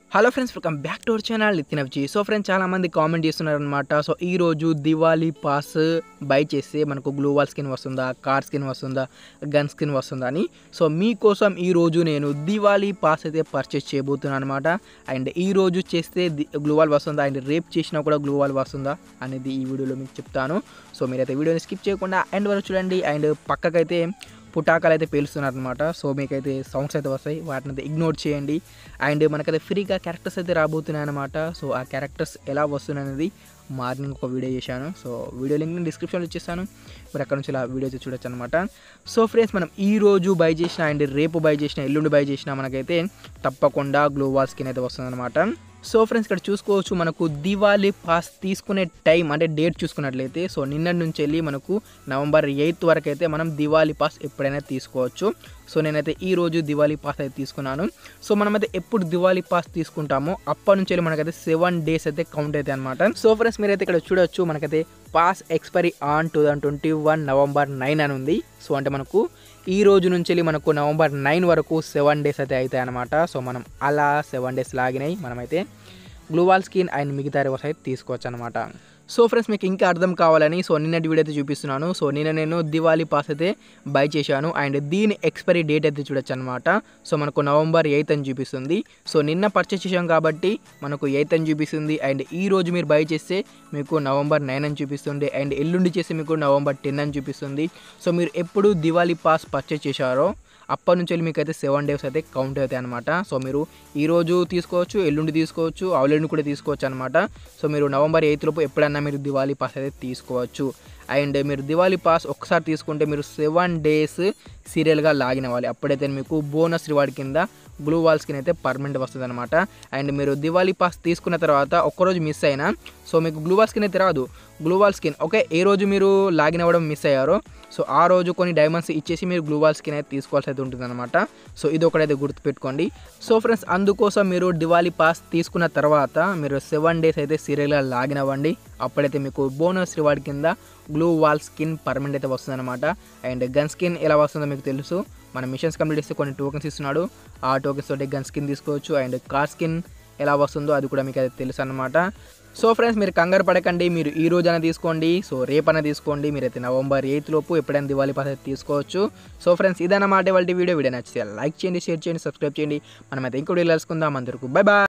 hello friends welcome back to our channel Nitin FG so friends చాలా మంది comment చేస్తున్నారు అనమాట సో ఈ రోజు దివాళీ పాస్ బై చేస్తే మనకు గ్లూవాల్ స్కిన్ వస్తుందా కార్ స్కిన్ వస్తుందా గన్ స్కిన్ వస్తుందా అని సో మీకోసం ఈ రోజు నేను దివాళీ పాస్ అయితే పర్చేస్ చేయబోతున్నాను అనమాట అండ్ ఈ రోజు చేస్తే గ్లూవాల్ వస్తుందా అండ్ రేపు చేసినా కూడా గ్లూవాల్ వస్తుందా అనేది ఈ వీడియోలో మీకు చెప్తాను సో మీరైతే వీడియోని స్కిప్ చేయకుండా ఎండ్ వరకు చూడండి అండ్ పక్కకైతే పుటాకాలు అయితే పేలుస్తున్నారు అనమాట సో మీకైతే సౌండ్స్ అయితే వస్తాయి వాటిని అయితే ఇగ్నోర్ చేయండి అండ్ మనకైతే ఫ్రీగా క్యారెక్టర్స్ అయితే రాబోతున్నాయి అనమాట సో ఆ క్యారెక్టర్స్ ఎలా వస్తున్నాయి అనేది మార్నింగ్ ఒక వీడియో చేశాను సో వీడియో లింక్ నేను డిస్క్రిప్షన్లో ఇచ్చేస్తాను మీరు అక్కడ నుంచి ఇలా వీడియో అయితే చూడొచ్చు అనమాట సో ఫ్రెండ్స్ మనం ఈ రోజు బై చేసిన అండ్ రేపు బై చేసిన ఎల్లుండి బై చేసిన మనకైతే తప్పకుండా గ్లోవాల్ స్కిన్ అయితే వస్తుందన్నమాట సో ఫ్రెండ్స్ ఇక్కడ చూసుకోవచ్చు మనకు దివాళీ పాస్ తీసుకునే టైం అంటే డేట్ చూసుకున్నట్లయితే సో నిన్నటి నుంచి వెళ్ళి మనకు నవంబర్ ఎయిత్ వరకు అయితే మనం దివాళీ పాస్ ఎప్పుడైనా తీసుకోవచ్చు సో నేనైతే ఈ రోజు దివాళీ పాస్ అయితే తీసుకున్నాను సో మనమైతే ఎప్పుడు దివాళీ పాస్ తీసుకుంటామో అప్పటి నుంచి వెళ్ళి మనకైతే సెవెన్ డేస్ అయితే కౌంట్ అవుతాయి అనమాట సో ఫ్రెండ్స్ మీరైతే ఇక్కడ చూడొచ్చు మనకైతే pass expiry on two thousand twenty one November nine అని ఉంది సో అంటే మనకు ఈ రోజు నుంచి వెళ్ళి మనకు నవంబర్ నైన్ వరకు సెవెన్ డేస్ అయితే అవుతాయి అనమాట సో మనం అలా సెవెన్ డేస్ లాగినాయి మనమైతే గ్లూవాల్ స్కిన్ అండ్ మిగతా రివర్స్ అయితే తీసుకోవచ్చు అనమాట సో ఫ్రెండ్స్ మీకు ఇంకా అర్థం కావాలని సో నిన్నటి వీడియో అయితే చూపిస్తున్నాను సో నిన్న నేను దివాళీ పాస్ అయితే బై చేశాను అండ్ దీని ఎక్స్పైరీ డేట్ అయితే చూడొచ్చు అనమాట సో మనకు నవంబర్ ఎయిత్ అని చూపిస్తుంది సో నిన్న పర్చేస్ చేసాం కాబట్టి మనకు ఎయిత్ అని చూపిస్తుంది అండ్ ఈ రోజు మీరు బై చేస్తే మీకు నవంబర్ నైన్ అని చూపిస్తుంది అండ్ ఎల్లుండి చేస్తే మీకు నవంబర్ టెన్ అని చూపిస్తుంది సో మీరు ఎప్పుడు దివాళీ పాస్ పర్చేస్ చేశారో అప్పటి నుంచి వెళ్ళి మీకు అయితే సెవెన్ డేస్ అయితే కౌంట్ అవుతాయి అనమాట సో మీరు ఈ రోజు తీసుకోవచ్చు ఎల్లుండి తీసుకోవచ్చు అవలెండి కూడా తీసుకోవచ్చు అనమాట సో మీరు నవంబర్ ఎయిత్ లోపు ఎప్పుడన్నా మీరు దివాళీ పాస్ అయితే తీసుకోవచ్చు అండ్ మీరు దివాళీ పాస్ ఒకసారి తీసుకుంటే మీరు సెవెన్ డేస్ సీరియల్గా లాగిన వాళ్ళు అప్పుడైతే మీకు బోనస్ రివార్డ్ కింద గ్లూ వాల్ స్కిన్ అయితే పర్మనెంట్ వస్తుంది అనమాట అండ్ మీరు దివాళీ పాస్ తీసుకున్న తర్వాత ఒక్కరోజు మిస్ అయినా సో మీకు గ్లూ వాల్ స్కిన్ అయితే రాదు గ్లూ వాల్ స్కిన్ ఓకే ఏ రోజు మీరు లాగిన్ అవ్వడం మిస్ అయ్యారో సో ఆ రోజు కొన్ని డైమండ్స్ ఇచ్చేసి మీరు గ్లూ వాల్ స్కిన్ అయితే తీసుకోవాల్సి అయితే ఉంటుంది అనమాట సో ఇది ఒకటైతే గుర్తుపెట్టుకోండి సో ఫ్రెండ్స్ అందుకోసం మీరు దివాళీ పాస్ తీసుకున్న తర్వాత మీరు సెవెన్ డేస్ అయితే సీరియల్గా లాగిన్ అవ్వండి అప్పుడైతే మీకు బోనస్ రివార్డ్ కింద గ్లూ వాల్ స్కిన్ పర్మనెంట్ అయితే వస్తుందన్నమాట అండ్ గన్ స్కిన్ ఎలా వస్తుందో మీకు తెలుసు మన మిషన్స్ కంప్లీట్ చేస్తే కొన్ని టోకెన్స్ ఇస్తున్నాడు ఆ టోకెన్స్ తోటి గన్ స్కిన్ తీసుకోవచ్చు అండ్ కార్ స్కిన్ ఎలా వస్తుందో అది కూడా మీకు అయితే తెలుసు అనమాట సో ఫ్రెండ్స్ మీరు కంగారు పడకండి మీరు ఈ రోజైనా తీసుకోండి సో రేపైనా తీసుకోండి మీరైతే నవంబర్ ఎయిత్ లోపు ఎప్పుడైనా దివాళీ పాస్ అయితే తీసుకోవచ్చు సో ఫ్రెండ్స్ ఇదన్నమాట వాళ్ళ వీడియో వీడియో నచ్చితే లైక్ చేయండి షేర్ చేయండి సబ్స్క్రైబ్ చేయండి మనమైతే ఇంకో వీడియో కలుసుకుందాం అందరికీ బై బాయ్